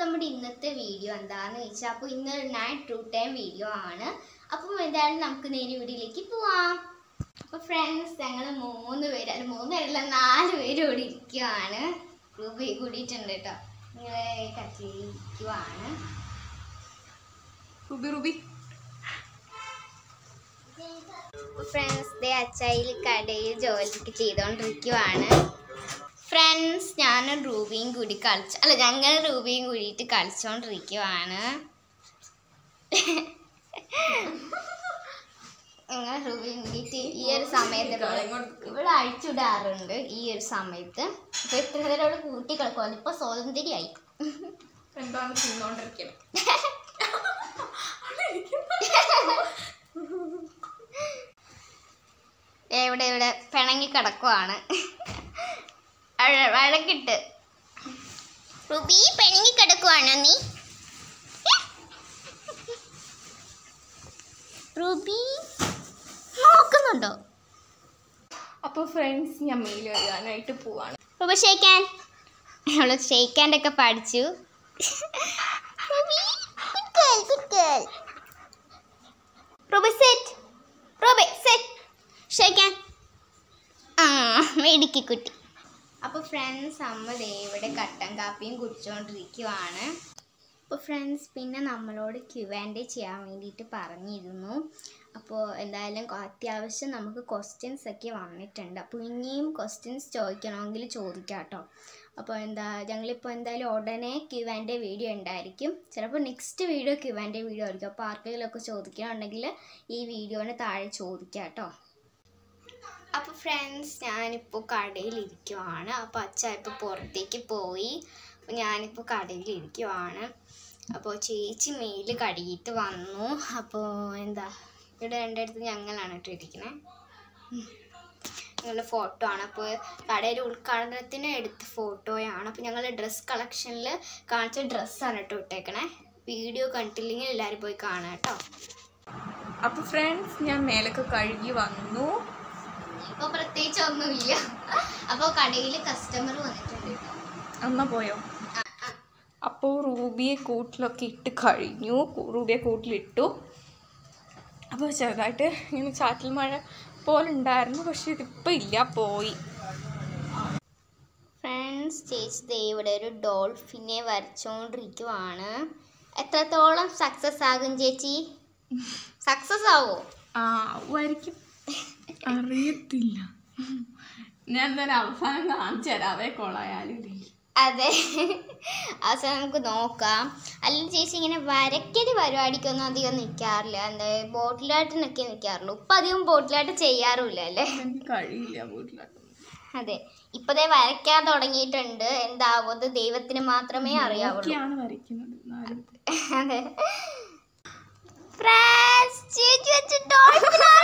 നമ്മുടെ ഇന്നത്തെ വീഡിയോ എന്താന്ന് വെച്ചാൽ അപ്പോൾ ഇന്ന് നൈറ്റ് ട്രൂ ടൈം വീഡിയോ ആണ് അപ്പം എന്തായാലും നമുക്ക് നേരെ വീഡിയോയിലേക്ക് പോവാം അപ്പോൾ ഫ്രണ്ട്സ് ഞങ്ങൾ മൂന്ന് പേര് അല്ല മൂന്ന് പേരല്ല നാല് പേര് ഇവിടെ ഇരിക്കുവാണ് റൂബി കൂടിയിട്ടുണ്ട് കേട്ടോ നിങ്ങൾ കത്തിരിക്കുവാണ് റുബി റുബി ഫ്രണ്ട്സ് ദേ അച്ചായിൽ കടയിൽ ജോലിക്ക് ചെയ്തുകൊണ്ടിരിക്കുവാണ് ഫ്രണ്ട്സ് ഞാനും റൂബിയും കൂടി കളിച്ചു അല്ല ഞങ്ങൾ റൂബിയും കൂടിയിട്ട് കളിച്ചുകൊണ്ടിരിക്കുവാണ് ഞങ്ങൾ റൂബിയും കൂടിയിട്ട് ഈ ഒരു സമയത്ത് ഇവിടെ- ഇവിടെ അഴിച്ചിടാറുണ്ട് ഈ ഒരു സമയത്ത് ഇപ്പൊ ഇത്ര നേരം അവിടെ കൂട്ടി കളിക്കുമല്ലോ ഇപ്പൊ സ്വാതന്ത്ര്യമായി എന്താണ് തിന്നോണ്ടിരിക്കണം ഇവിടെ ഇവിടെ പിണങ്ങി കിടക്കുവാണ് അഴ- വഴക്കിട്ട് റുബി പിണങ്ങി കിടക്കുവാണോ നീ റുബി നോക്കുന്നുണ്ടോ അപ്പോൾ ഫ്രണ്ട്സ് ഞാൻ മെയിൽ എഴുതാനായിട്ട് പോവാണ് റുബി ഷേക്കാൻ അവള് ഷേക്കാൻ്റെ ഒക്കെ പഠിച്ചു Ruby good girl, good girl. Ruby set Ruby set shake hand ആ മേടിക്ക് കുട്ടി അപ്പോൾ ഫ്രണ്ട്സ് അമ്മ ദേ ഇവിടെ കട്ടൻ കാപ്പിയും കുടിച്ചുകൊണ്ടിരിക്കുവാണ് അപ്പോൾ ഫ്രണ്ട്സ് പിന്നെ നമ്മളോട് ക്യു ആൻഡ് ചെയ്യാൻ വേണ്ടിയിട്ട് പറഞ്ഞിരുന്നു അപ്പോൾ എന്തായാലും കൊ- അത്യാവശ്യം നമുക്ക് ക്വസ്റ്റ്യൻസ് ഒക്കെ വന്നിട്ടുണ്ട് അപ്പോൾ ഇനിയും ക്വസ്റ്റ്യൻസ് ചോദിക്കണമെങ്കിൽ ചോദിക്കാം കേട്ടോ അപ്പോൾ എന്താ ഞങ്ങളിപ്പോൾ എന്തായാലും ഉടനെ ക്യു ആൻഡ് വീഡിയോ ഉണ്ടായിരിക്കും ചിലപ്പോൾ നെക്സ്റ്റ് വീഡിയോ ക്യു ആൻഡ് വീഡിയോ ആയിരിക്കും അപ്പോൾ ആർക്കെങ്കിലുമൊക്കെ ചോദിക്കുകയാണെങ്കിൽ ഈ വീഡിയോന് താഴെ ചോദിക്കാം കേട്ടോ അപ്പോൾ ഫ്രണ്ട്സ് ഞാനിപ്പോൾ കടയിലിരിക്കുവാണ് അപ്പോൾ അച്ഛ ഇപ്പോൾ പുറത്തേക്ക് പോയി അപ്പോൾ ഞാനിപ്പോൾ കടയിലിരിക്കുവാണ് അപ്പോൾ ചേച്ചി മെയിൽ കഴുകിയിട്ട് വന്നു അപ്പോൾ എന്താ ഇവിടെ എൻ്റെ അടുത്ത് ഞങ്ങളാണ് കേട്ടോ ഇരിക്കണേ ഞങ്ങളുടെ ഫോട്ടോ ആണ് അപ്പോൾ കടയുടെ ഉദ്ഘാടനത്തിന് എടുത്ത ഫോട്ടോയാണ് അപ്പോൾ ഞങ്ങൾ ഡ്രസ്സ് കളക്ഷനിൽ കാണിച്ച ഡ്രസ്സാണ് കേട്ടോ ഇട്ടേക്കണേ വീഡിയോ കണ്ടിട്ടില്ലെങ്കിൽ എല്ലാവരും പോയി കാണാം കേട്ടോ അപ്പോൾ ഫ്രണ്ട്സ് ഞാൻ മേലൊക്കെ കഴുകി വന്നു ഇപ്പോൾ പ്രത്യേകിച്ച് ഒന്നുമില്ല അപ്പോൾ കടയിൽ കസ്റ്റമർ വന്നിട്ടുണ്ട് കേട്ടോ അമ്മ പോയോ അപ്പോൾ റൂബിയെ കൂട്ടിലൊക്കെ ഇട്ട് കഴിഞ്ഞു കൂ- റൂബിയെ കൂട്ടിലിട്ടു അപ്പോൾ ചെറുതായിട്ട് ഇങ്ങനെ ചാറ്റൽ മഴ പോലെ ഉണ്ടായിരുന്നു പക്ഷെ ഇതിപ്പോൾ ഇല്ല പോയി ഫ്രണ്ട്സ് ചേച്ചി ദേ ഇവിടെ ഒരു ഡോൾഫിനെ വരച്ചുകൊണ്ടിരിക്കുവാണ് എത്രത്തോളം സക്സസ് ആകും ചേച്ചി സക്സസ് ആവോ ആ ആവുമായിരിക്കും അറിയത്തില്ല ഞാൻ എന്തായാലും അവസാനം കാണിച്ചു തരാവേ കൊളായാലും അതെ അവസാനം നമുക്ക് നോക്കാം അല്ലെങ്കിൽ ചേച്ചി ഇങ്ങനെ വരയ്ക്കൽ പരിപാടിക്കൊന്നും അധികം നിൽക്കാറില്ല എന്താ ബോട്ടിലാട്ടിനൊക്കെ നിൽക്കാറുള്ളൂ ഇപ്പം അധികം ബോട്ടിലാട്ട് ചെയ്യാറുമില്ല അല്ലേ എനിക്ക് കഴിയില്ല വീട്ടിലാട്ടൊന്നും അതെ ഇപ്പതേ വരയ്ക്കാൻ തുടങ്ങിയിട്ടുണ്ട് എന്താവുന്നത് ദൈവത്തിന് മാത്രമേ അറിയാവുള്ളൂ ഒക്കെയാണ് വരയ്ക്കുന്നത് എന്നാലും അതെ ഫ്രാൻസ് ചേച്ചി വെച്ച ഡോൾഫിനാണ്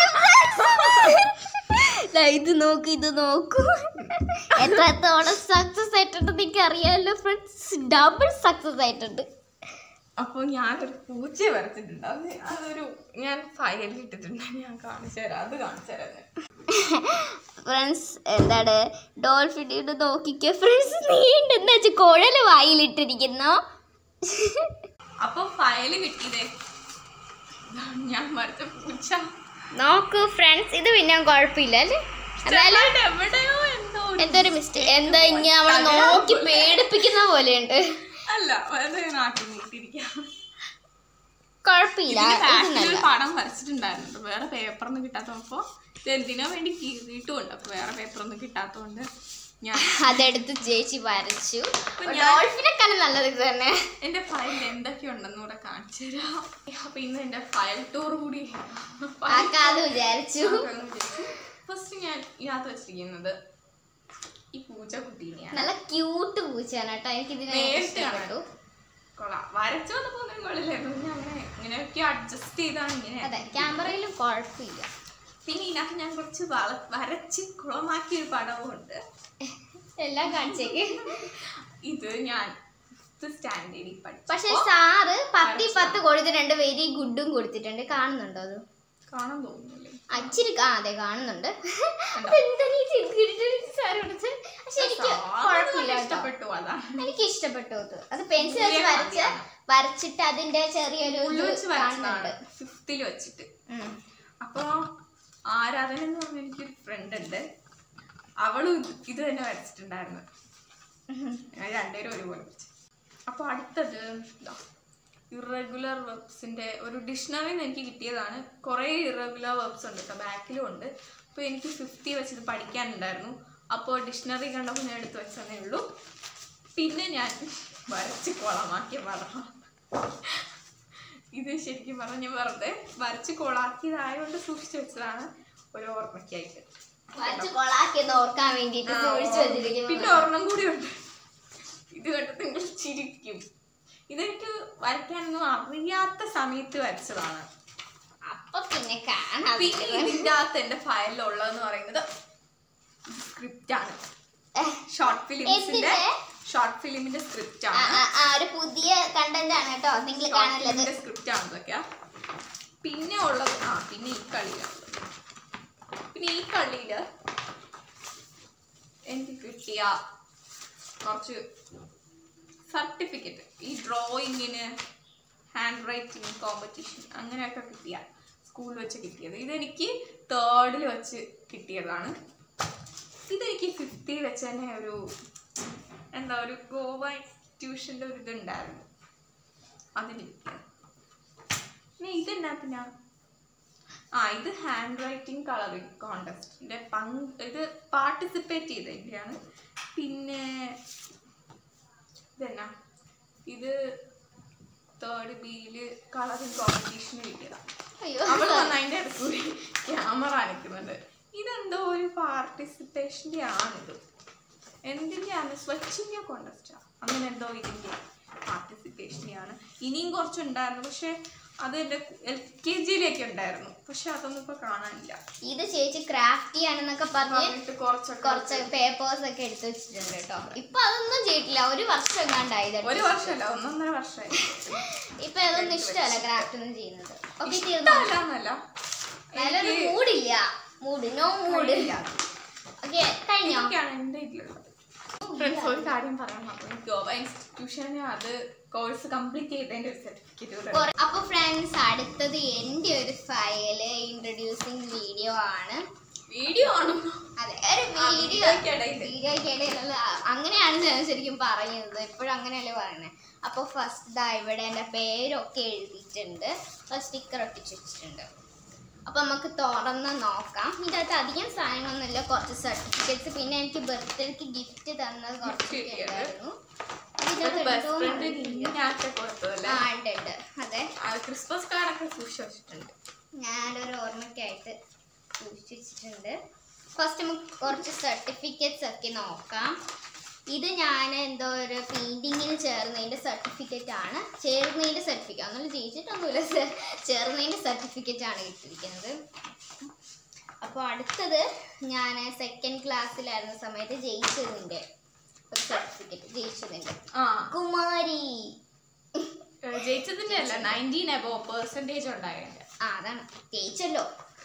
ദാ ഇത് നോക്ക് ഇത് നോക്കൂ എത്രത്തോളം സക്സസ് ആയിട്ടുണ്ട് നിങ്ങൾക്ക് അറിയാമല്ലോ ഫ്രണ്ട്സ് ഡബിൾ സക്സസ് ആയിട്ടുണ്ട് അപ്പോൾ ഞാനൊരു പൂച്ചയെ വരച്ചിട്ടുണ്ട് അത് അതൊരു ഞാൻ ഫയലിൽ ഇട്ടിട്ടുണ്ട് ഞാൻ കാണിച്ചു തരാം അത് കാണിച്ചു തരാം ഞാൻ. ഫ്രണ്ട്സ് എന്താണ് ഡോൾഫിനോട് നോക്കിക്കോ ഫ്രണ്ട്സ് നീണ്ടെന്ന് വെച്ച് കുഴല് വായിലിട്ടിരിക്കുന്നു അപ്പോൾ ഫയൽ കിട്ടിയതേ ഇതാണ് ഞാൻ വരച്ച പൂച്ച നോക്കൂ ഫ്രണ്ട്സ് ഇത് പിന്നെ കുഴപ്പമില്ല അല്ലേ എന്തായാലും ചെറുതായിട്ട് എവിടെയോ എന്തോ ഒരു- എന്തൊരു മിസ്റ്റേക്ക് എന്താ ഇങ്ങനെ നമ്മളെ നോക്കി പേടിപ്പിക്കുന്ന പോലെയുണ്ട് അല്ല വെറുതെ നാട്ടിൽ നീട്ടിരിക്കാം കുഴപ്പമില്ല ഇത് ഒരു നല്ല പടം വരച്ചിട്ടുണ്ടായിരുന്നു വേറെ പേപ്പറൊന്നും കിട്ടാത്തപ്പോൾ ഇത് എന്തിനോ വേണ്ടി കീറിയിട്ടുമുണ്ട് അപ്പോൾ വേറെ പേപ്പറൊന്നും കിട്ടാത്തതുകൊണ്ട് ഞാൻ അതെടുത്ത് ചേച്ചി വരച്ചു ഞാൻ- ഡോൾഫിനെക്കാളും നല്ലത് ഇത് തന്നെ എൻ്റെ ഫയലിൽ എന്തൊക്കെ ഉണ്ടെന്ന് കൂടെ കാണിച്ചു തരാം അപ്പോൾ ഇന്ന് എൻ്റെ ഫയൽ ടൂർ കൂടി ആക്കാതെ വിചാരിച്ചു ഫസ്റ്റ് ഞാൻ ഇതിനകത്ത് വെച്ചിരിക്കുന്നത് ഈ പൂച്ചക്കുട്ടീനെയാണ് നല്ല ക്യൂട്ട് പൂച്ചയാണ് കേട്ടോ എനിക്ക് ഇതിനെ നേരിട്ട് ഇഷ്ടപ്പെട്ടു കൊള്ളാം വരച്ചു വന്നപ്പോൾ ഒന്നും കൊള്ളില്ലായിരുന്നു ഞാൻ അങ്ങനെ ഇങ്ങനെയൊക്കെ അഡ്ജസ്റ്റ് ചെയ്താണ് ഇങ്ങനെ അതെ ക്യാമറയിലും കുഴപ്പമില്ല പിന്നെ ഇതിനകത്ത് ഞാൻ കുറച്ച് വള വരച്ച് കുളമാക്കിയ ഒരു പടവും ഉണ്ട് എല്ലാം കാണിച്ചേക്ക് ഇത് ഞാൻ സ്റ്റാൻഡേർഡിൽ പഠിച്ചു പക്ഷെ സാറ് പത്തി പത്ത് കൊടുത്തിട്ടുണ്ട് വെരി ഗുഡും കൊടുത്തിട്ടുണ്ട് കാണുന്നുണ്ടോ അത് കാണാൻ തോന്നുന്നില്ലേ അച്ചിരി ആ അതെ കാണുന്നുണ്ട് അതെന്താ നീ ചിരിച്ചിട്ട് സാറ് വിളിച്ച് പക്ഷെ എനിക്ക് കുഴപ്പമില്ല കേട്ടോ ഇഷ്ടപ്പെട്ടു അതാണ് എനിക്ക് ഇഷ്ടപ്പെട്ടു അത് അത് പെൻസിൽ വെച്ച് വരച്ച് വരച്ചിട്ട് അതിന്റെ ചെറിയൊരു ഉള്ളു ഇത് വെച്ച് കാണുന്നുണ്ട് വരച്ചതാണ് ഫിഫ്തിൽ വെച്ചിട്ട് ഉം. അപ്പൊ ആരാധന എന്ന് പറഞ്ഞ എനിക്കൊരു ഫ്രണ്ട് ഉണ്ട് അവളും ഇത് ഇത് തന്നെ വരച്ചിട്ടുണ്ടായിരുന്നു ഞാൻ രണ്ടുപേരും ഒരുപോലെ വരച്ചു അപ്പൊ അടുത്തത് ഇറഗുലർ വെബ്സിന്റെ ഒരു ഡിക്ഷണറിന്ന് എനിക്ക് കിട്ടിയതാണ് കുറേ ഇറഗുലർ വെബ്സ് ഉണ്ട് കേട്ടോ ബാക്കിലും ഉണ്ട് അപ്പോൾ എനിക്ക് ഫിഫ്റ്റി വെച്ചത് പഠിക്കാനുണ്ടായിരുന്നു അപ്പോൾ ഡിക്ഷണറി കണ്ടപ്പോൾ ഞാൻ എടുത്ത് വെച്ചതേ ഉള്ളൂ പിന്നെ ഞാൻ വരച്ച് കുളമാക്കിയ പടം ഇത് ശരിക്കും പറഞ്ഞ വെറുതെ വരച്ച് കൊളാക്കിയതായതുകൊണ്ട് സൂക്ഷിച്ചു വെച്ചതാണ് ഒരു ഓർമ്മയ്ക്കായിട്ട് വരച്ച് കൊളാക്കിയെന്ന് ഓർക്കാൻ വേണ്ടിട്ട് ആ, സൂക്ഷിച്ചു പിന്നെ വെച്ചിരിക്കുന്നു ഒരെണ്ണം കൂടി ഉണ്ട് ഇത് കണ്ടിട്ട് നിങ്ങൾ ചിരിക്കും ഇതെനിക്ക് വരയ്ക്കാനൊന്നും അറിയാത്ത സമയത്ത് വരച്ചതാണ് അപ്പൊ പിന്നെ കാണാം പിന്നെ ഇതിന്റെ അകത്ത് എന്റെ ഫയലിലുള്ളതെന്ന് പറയുന്നത് സ്ക്രിപ്റ്റ് ആണ് ഷോർട്ട് ഫിലിംസിന്റെ എന്തിന്റെ? ഷോർട്ട് ഫിലിമിന്റെ സ്ക്രിപ്റ്റ് ആ, ആണ് ആ, ആ, ഒരു പുതിയ കണ്ടന്റ് ആണ് കേട്ടോ നിങ്ങൾ കാണുന്നത് സ്ക്രിപ്റ്റ് ആണ് ഇതൊക്കെയാ പിന്നെ ഉള്ളത് ആ പിന്നെ ഈ കളിയിലാണ് പിന്നെ ഈ കളിയില് എനിക്ക് കിട്ടിയ കുറച്ച് സർട്ടിഫിക്കറ്റ് ഈ ഡ്രോയിങ്ങിന് ഹാൻഡ് റൈറ്റിംഗ് കോമ്പറ്റീഷൻ അങ്ങനെയൊക്കെ കിട്ടിയ സ്കൂളിൽ വെച്ച് കിട്ടിയത് ഇതെനിക്ക് തേർഡിൽ വെച്ച് കിട്ടിയതാണ് ഇതെനിക്ക് ഫിഫ്തിയിൽ വെച്ച് തന്നെ ഒരു എന്താ ഒരു ഗോവ ഇൻസ്റ്റിറ്റ്യൂഷൻ്റെ ഒരു ഇതുണ്ടായിരുന്നു അതിന് കിട്ടിയത് പിന്നെ ഇതെന്നാത്തിനാ ആ ഇത് ഹാൻഡ് റൈറ്റിംഗ് കളറിംഗ് കോണ്ടസ്റ്റിന്റെ പങ്ക് ഇത് പാർട്ടിസിപ്പേറ്റ് ചെയ്തതിൻ്റെയാണ് പിന്നെ ഇതെന്നാ ഇത് തേർഡ് ബിയില് കളറിംഗ് കോമ്പറ്റീഷന് കിട്ടിയതാണ് അയ്യോ അവള് വന്ന് അതിന്റെ അടുത്ത് കൂടി ക്യാമറ അനക്കുന്നുണ്ട് ഇതെന്തോ ഒരു പാർട്ടിസിപ്പേഷന്റെ ആണിത് എന്തിന്റെയാണ് സ്വച്ഛിന്റെ കോണ്ടസ്റ്റാ അങ്ങനെ എന്തോ ഇതിന്റെ പാർട്ടിസിപ്പേഷന്റെ ആണ് ഇനിയും കുറച്ചുണ്ടായിരുന്നു പക്ഷെ അത് എന്റെ എൽ കെ ജിയിലേക്ക് ഉണ്ടായിരുന്നു പക്ഷെ അതൊന്നും ഇപ്പൊ കാണാനില്ല ഇത് ചേച്ചി ക്രാഫ്റ്റ് ചെയ്യാനെന്നൊക്കെ പറഞ്ഞ് പറഞ്ഞിട്ട് കുറച്ചൊക്കെ കുറച്ച് പേപ്പേഴ്സ് ഒക്കെ എടുത്തു വെച്ചിട്ടുണ്ട് കേട്ടോ ഇപ്പൊ അതൊന്നും ചെയ്തിട്ടില്ല ഒരു വർഷം എങ്ങാണ്ടായി ഇതെടുത്ത് ഒരു വർഷമല്ല ഒന്നൊന്നര വർഷമായി ഇപ്പൊ അതൊന്നും ഇഷ്ടമല്ല ക്രാഫ്റ്റ് ഒന്നും ചെയ്യുന്നത് ഓക്കെ തീർന്നു ഇഷ്ടമല്ല നല്ലൊരു മൂഡില്ല മൂഡ് നോ മൂഡ് ഓക്കെ കഴിഞ്ഞോ ഇതൊക്കെയാണ് എൻ്റെ ഇതിലുള്ളത് ഫ്രണ്ട്സ് ഒരു കാര്യം പറയാൻ മറന്നു ഗോവ ഇൻസ്റ്റിറ്റ്യൂഷന് അത് കോഴ്സ് കംപ്ലീറ്റ് ചെയ്തതിന്റെ ഒരു സർട്ടിഫിക്കറ്റ് കൊറ- അപ്പൊ ഫ്രണ്ട്സ് അടുത്തത് എന്റെ ഒരു ഫയല് ഇൻട്രൊഡ്യൂസിങ് വീഡിയോ ആണ് വീഡിയോ ആണ് അതെ ഒരു വീഡിയോ വീഡിയോയ്ക്കിടയില്. വീഡിയോയ്ക്കിടയിലുള്ള അങ്ങനെയാണ് ഞാൻ ശരിക്കും പറയുന്നത് എപ്പോഴും അങ്ങനെയല്ലേ പറയുന്നത് അപ്പോൾ ഫസ്റ്റ് ദാ ഇവിടെ എൻ്റെ പേരൊക്കെ എഴുതിയിട്ടുണ്ട് സ്റ്റിക്കർ ഒട്ടിച്ച് വെച്ചിട്ടുണ്ട് അപ്പോൾ നമുക്ക് തുറന്ന് നോക്കാം ഇതിനകത്ത് അധികം സാധനങ്ങളൊന്നുമില്ല കുറച്ച് സർട്ടിഫിക്കറ്റ്സ് പിന്നെ എനിക്ക് ബർത്ത്ഡേക്ക് ഗിഫ്റ്റ് തന്നത് കുറച്ച് കിട്ടിയത്. ഉണ്ടായിരുന്നു ഒരു ഇതിനകത്ത് ബെസ്റ്റ് എന്തോ ഫ്രണ്ട് അറിയില്ല. ഇങ്ങനത്തെ കൊടുത്തതല്ലേ ആ ഉണ്ട് ഉണ്ട് അതെ അത് ക്രിസ്മസ് കാർഡൊക്കെ സൂക്ഷിച്ചു വെച്ചിട്ടുണ്ട് ഞാനൊരു ഓർമ്മയ്ക്കായിട്ട് സൂക്ഷിച്ച് വെച്ചിട്ടുണ്ട് ഫസ്റ്റ് നമുക്ക് കുറച്ച് സർട്ടിഫിക്കറ്റ്സ് ഒക്കെ നോക്കാം ഇത് ഞാൻ എന്തോ ഒരു പെയിൻറ്റിങ്ങിന് ചേർന്നതിൻ്റെ സർട്ടിഫിക്കറ്റ് ആണ് ചേർന്നതിൻ്റെ സർട്ടിഫിക്കറ്റ് ഒന്നും ജയിച്ചിട്ടൊന്നുമില്ല സെ- ചേർന്നതിൻ്റെ സർട്ടിഫിക്കറ്റ് ആണ് കിട്ടിയിരിക്കുന്നത് അപ്പോൾ അടുത്തത് ഞാൻ സെക്കൻഡ് ക്ലാസ്സിലായിരുന്ന സമയത്ത് ജയിച്ചതിൻ്റെ ഒരു സർട്ടിഫിക്കറ്റ് ജയിച്ചതിൻ്റെ ആ കുമാരി ഏഹ് ജയിച്ചതിന്റെ അല്ല നയൻറ്റീൻ എബോ പെർസെൻറ്റേജ് ഉണ്ടായതിന്റെ ആ അതാണ് ജയിച്ചല്ലോ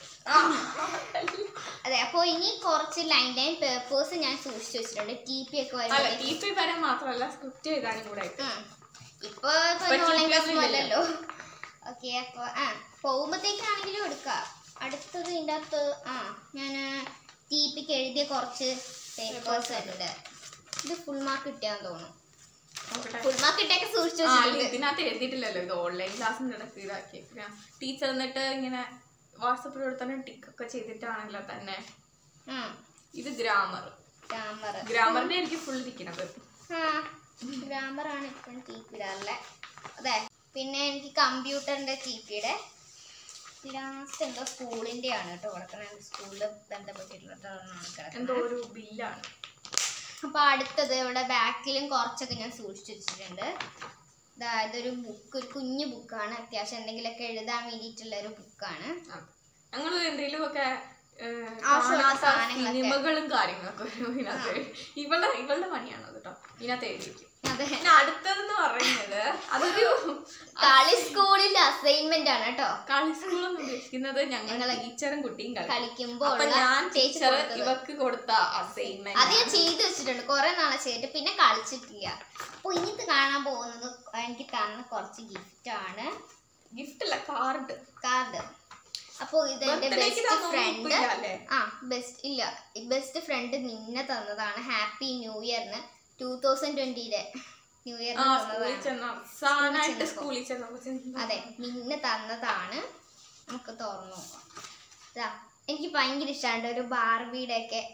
അതെ അപ്പോൾ ഇനി കുറച്ച് ലൈൻ ലൈൻ പേപ്പേഴ്സ് ഞാൻ സൂക്ഷിച്ചു വെച്ചിട്ടുണ്ട് ടി പി ഒക്കെ അല്ല വരുമ്പോൾ ടി പി വരാൻ മാത്രമല്ല സ്ക്രിപ്റ്റ് എഴുതാനും കൂടെ ആയിട്ട് ഇപ്പൊ ഇപ്പൊ ഓൺലൈൻ TP ക്ലാസ് ഒന്നും അല്ലല്ലോ ഓക്കെ അപ്പോൾ ആ പോകുമ്പോഴത്തേക്കാണെങ്കിലും എടുക്കാം അടുത്തത് ഇതിൻ്റെ അകത്ത് ആ ഞാൻ ടി പിക്ക് എഴുതിയ കുറച്ച് പേപ്പേഴ്സ് ഉണ്ട് ഇത് ഫുൾ മാർക്ക് കിട്ടിയാന്ന് തോന്നുന്നു നോക്കട്ടെ ഫുൾ മാർക്ക് കിട്ടിയൊക്കെ സൂക്ഷിച്ചു ആ, അല്ല, വെച്ചിട്ടുണ്ട് ഇതിനകത്ത് എഴുതിയിട്ടില്ലല്ലോ ഇത് ഓൺലൈൻ ക്ലാസ്സിന്റെ ഇടയ്ക്ക് ഇതാക്കി ടീച്ചർ എന്നിട്ട് ഇങ്ങനെ വാട്സപ്പിലൂടെ തന്നെ ടിക്ക് ഒക്കെ ചെയ്തിട്ടാണല്ലോ തന്നെ ഉം. ഇത് ഗ്രാമർ ഗ്രാമർ ഗ്രാമറിന്റെ എനിക്ക് ഫുൾ ഇരിക്കണത് ആ ഗ്രാമറാണ് ഇപ്പോഴും ടി പിയിലെ അതെ പിന്നെ എനിക്ക് കമ്പ്യൂട്ടറിന്റെ ടി പിയുടെ ലാസ്റ്റ് എന്തോ സ്കൂളിന്റെ ആണ് കേട്ടോ കിടക്കുന്നത് സ്കൂളിൽ ബന്ധപ്പെട്ടിട്ടുള്ളതാണ് എന്തോ കിടക്കുന്നത് ഒരു ബില്ലാണ് അപ്പൊ അടുത്തത് ഇവിടെ ബാക്കിലും കുറച്ചൊക്കെ ഞാൻ സൂക്ഷിച്ചു വെച്ചിട്ടുണ്ട് ദാ ഇതൊരു ബുക്ക് ഒരു കുഞ്ഞു ബുക്കാണ് അത്യാവശ്യം എന്തെങ്കിലുമൊക്കെ എഴുതാൻ വേണ്ടിയിട്ടുള്ള ഒരു ബുക്കാണ് ഞങ്ങൾ എന്തെങ്കിലും ഒക്കെ ഏഹ്, ആവശ്യമുള്ള കാണാത്ത സാധനങ്ങളൊക്കെ. സിനിമകളും കാര്യങ്ങളൊക്കെ വരും ഇതിനകത്ത് ഇവളുടെ ഇവളുടെ പണിയാണ് കേട്ടോ ഇതിനകത്ത് എഴുതിയിരിക്കും അതെ പിന്നെ അടുത്തതെന്ന് പറയുന്നത് അതൊരു കളി സ്കൂളിന്റെ അസൈൻമെന്റ് ആണ് കേട്ടോ കളി സ്കൂളെന്ന് ഉദ്ദേശിക്കുന്നത് ഞങ്ങൾ ടീച്ചറും കുട്ടിയും കളി കളിക്കുമ്പോ അപ്പൊ ഉള്ള ഞാൻ ചേച്ചി ടീച്ചർ കൊടുത്തത്. ഇവക്ക് കൊടുത്ത അത് ഞാൻ അസൈൻമെന്റ് ചെയ്തു വെച്ചിട്ടുണ്ട് കുറെ നാളെ ചെയ്തിട്ട് പിന്നെ കളിച്ചിട്ടില്ല അപ്പൊ ഇനിത്ത് കാണാൻ പോകുന്നത് എനിക്ക് തന്ന കുറച്ച് ഗിഫ്റ്റ് ആണ് ഗിഫ്റ്റ് അല്ല കാർഡ് കാർഡ് അപ്പൊ ഇത് എന്റെ ബർത്ത്ഡേക്ക് ബെസ്റ്റ് ഫ്രണ്ട് അല്ലേ ആ ബെസ്റ്റ് ഇല്ല ബെസ്റ്റ് ഫ്രണ്ട് നിന്നെ തന്നതാണ് ഹാപ്പി ന്യൂ ഇയറിന് ടൂ തൗസൻഡ് ട്വന്റിയിലെ ന്യൂ ആ ഇയറിന് സ്കൂളിൽ തന്നതാണ് ചെന്ന അവസാനായിട്ട് ചെന്നപ്പോ. സ്കൂളിൽ ചെന്നപ്പോ ചെന്ന- അതെ നിന്നെ തന്നതാണ് നമുക്ക് തുറന്നു നോക്കാം ഇതാ എനിക്ക് ഭയങ്കര ഇഷ്ടമാണ് ഒരു ബാർബിയുടെ ഒക്കെ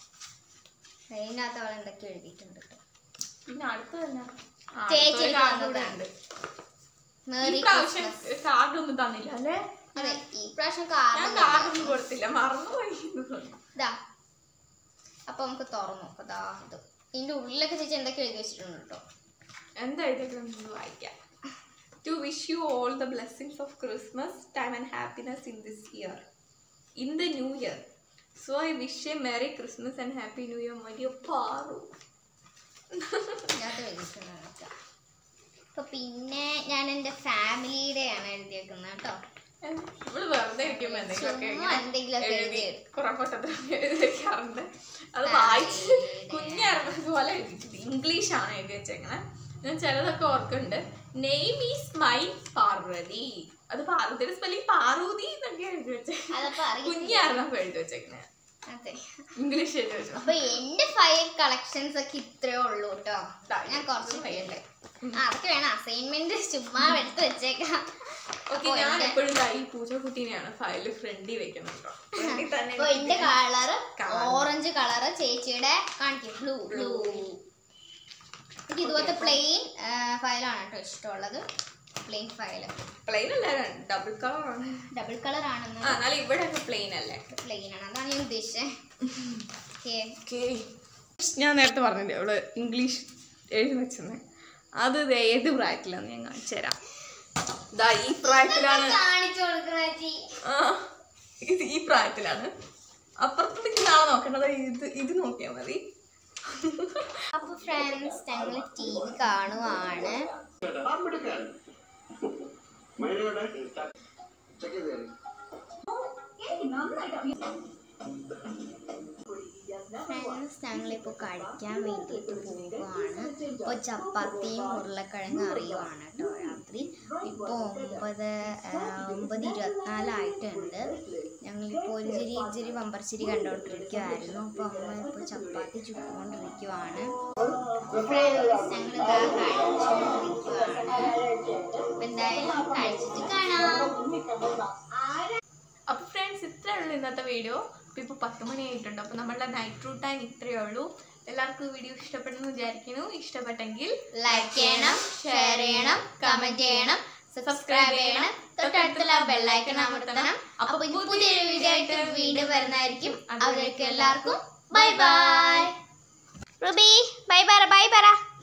അതിനകത്ത് അവൾ എന്തൊക്കെ എഴുതിയിട്ടുണ്ട് കേട്ടോ പിന്നെ അടുത്ത തന്നെ ആ, ചേച്ചി അടുത്തൊരു എനിക്ക് card കൂടെ തന്നതാണ്. ഉണ്ട്. ഈ മേറി പ്രാവശ്യം ക്രിസ്മസ് കാർഡ് ഒന്നും തന്നില്ല അല്ലേ അതെ ഈ പ്രാവശ്യം ഞാൻ കാർഡ് കാർഡ് ഒന്നും കൊടുത്തില്ല മറന്നുപോയി ഇതാ അപ്പൊ നമുക്ക് തുറന്നു നോക്കാം ദാ ഇത് ഇതിന്റെ ഉള്ളിലൊക്കെ ചേച്ചി എന്തൊക്കെ എഴുതി വെച്ചിട്ടുണ്ട് കേട്ടോ എന്താ എഴുതിയേക്കുന്നത് വായിക്കാം to wish you all the blessings of Christmas time and happiness in this year in the new year so I wish a merry Christmas and happy new year Maria Paru ഇതിനകത്ത് എഴുതിയിട്ടുണ്ട് കേട്ടോ അപ്പൊ പിന്നെ ഞാൻ എൻ്റെ ഫാമിലിയുടെയാണ് എഴുതിയേക്കുന്നത് കേട്ടോ നമ്മള് വെറുതെ ഇരിക്കുമ്പോ എന്തെങ്കിലുമൊക്കെ ചുമ്മാ ഇങ്ങനെ എന്തെങ്കിലുമൊക്കെ എഴുതി എഴുതി കുറെ പൊട്ടത്തരം എഴുതി വെക്കാറുണ്ട് അത് ആ, വായിച്ച് ശരി. കുഞ്ഞായിരുന്നത് പോലെ എഴുതിയിട്ടുണ്ട് ഇംഗ്ലീഷ് ആണ് എഴുതി വെച്ചേക്കണേ ഞാൻ ചിലതൊക്കെ ഓർക്കുന്നുണ്ട് നെയിം ഈസ് മൈ പാർവതി അത് പാർവതിയുടെ സ്പെല്ലിംഗ് പാർവതി എന്നൊക്കെ എഴുതി വെച്ചേ അതപ്പോ അറിയില്ല കുഞ്ഞായിരുന്നപ്പോ എഴുതി വെച്ചേക്കണേ അതെ ഇംഗ്ലീഷ് എഴുതി വെച്ചു അപ്പൊ എന്റെ ഫയൽ കളക്ഷൻസ് ഒക്കെ ഇത്രേ ഉള്ളൂ കേട്ടോ ദാ, ഞാൻ കുറച്ച് ഇത് ഫയലുണ്ട് ആ അതൊക്കെ വേണം അസൈൻമെന്റ് ചുമ്മാ എടുത്ത് വെച്ചേക്കാം ഓക്കെ അപ്പൊ ഞാൻ എന്റെ- എപ്പോഴും ദാ ഈ പൂച്ചക്കുട്ടീനെയാണ് ഫയലിൽ ഫ്രണ്ടിൽ വെക്കുന്നത് കേട്ടോ ഫ്രണ്ടിൽ തന്നെ അപ്പൊ എന്റെ കളറ് Colour. ഓറഞ്ച് കളറ് ചേച്ചിയുടെ കാണിക്കും ബ്ലൂ ബ്ലൂ എനിക്ക് ഇതുപോലത്തെ പ്ലെയിൻ ഫയലാണ് കേട്ടോ ഇഷ്ടമുള്ളത് പ്ലെയിൻ ഫയല് പ്ലെയിൻ അല്ല ഡബിൾ കളർ ആണ് ഡബിൾ കളർ ആണെന്ന് ആ എന്നാലും ഇവിടെ പ്ലെയിൻ അല്ലേ പ്ലെയിൻ ആണ് അതാണ് ഞാൻ ഉദ്ദേശിച്ചത് ഓക്കെ ഓക്കേ. ഞാൻ നേരത്തെ പറഞ്ഞില്ലേ അവള് ഇംഗ്ലീഷ് എഴുതി വെച്ചെന്ന് അത് ഇത് ഏത് പ്രായത്തിലാന്ന് ഞാൻ കാണിച്ചു തരാം ദാ ഈ പ്രായത്തിലാണ് കാണിച്ചു കൊടുക്കണ ചേച്ചി ആ ഇത് ഈ പ്രായത്തിലാണ് അപ്പുറത്തേക്ക് നാളെ നോക്കേണ്ടത് ഇത് ഇത് നോക്കിയാൽ മതി അപ്പൊ ഫ്രണ്ട്സ് ഞങ്ങൾ ടി വി കാണുവാണ് ഫ്രണ്ട്സ് ഞങ്ങളിപ്പോൾ കഴിക്കാൻ വേണ്ടിയിട്ട് പോവുകയാണ് ഇപ്പോൾ ചപ്പാത്തിയും ഉരുളക്കിഴങ്ങ് അറിയുവാണ് കേട്ടോ രാത്രി ഇപ്പോൾ ഒമ്പത് ആ, ഒമ്പത് ഇരുപത്തിനാലായിട്ടുണ്ട് ഞങ്ങളിപ്പോൾ ഒരു ചിരി ഇച്ചിരി പമ്പർച്ചിരി കണ്ടുകൊണ്ടിരിക്കുമായിരുന്നു അപ്പോൾ അമ്മ ഇപ്പോൾ ചപ്പാത്തി ചുട്ടുകൊണ്ടിരിക്കുവാണ് ഫ്രണ്ട്സ് ഞങ്ങളിതാ കഴിച്ചുകൊണ്ടിരിക്കുവാണ് അപ്പോൾ എന്തായാലും കഴിച്ചിട്ട് കാണാം അപ്പോൾ ഫ്രണ്ട്സ് ഇത്രയേ ഉള്ളൂ ഇന്നത്തെ വീഡിയോ അപ്പോൾ ഇപ്പോൾ പത്ത് മണിയായിട്ടുണ്ട് അപ്പോൾ നമ്മളുടെ നൈറ്റ് റൂട്ട് ടൈം ഇത്രയേ ഉള്ളൂ എല്ലാവർക്കും വീഡിയോ ഇഷ്ടപ്പെടുന്നു വിചാരിക്കുന്നു ഇഷ്ടപ്പെട്ടെങ്കിൽ ലൈക്ക് ചെയ്യണം ഷെയർ ചെയ്യണം കമന്റ് ചെയ്യണം സബ്സ്ക്രൈബ് ചെയ്യണം തൊട്ടടുത്തുള്ള ബെല്ലൈക്കൺ അമർത്തണം അപ്പൊ ഇനി പുതിയൊരു വീഡിയോ ആയിട്ട് വീണ്ടും വരുന്നതായിരിക്കും അവർക്ക് എല്ലാവർക്കും ബൈ ബൈ റുബി ബൈ പറ ബൈ പറ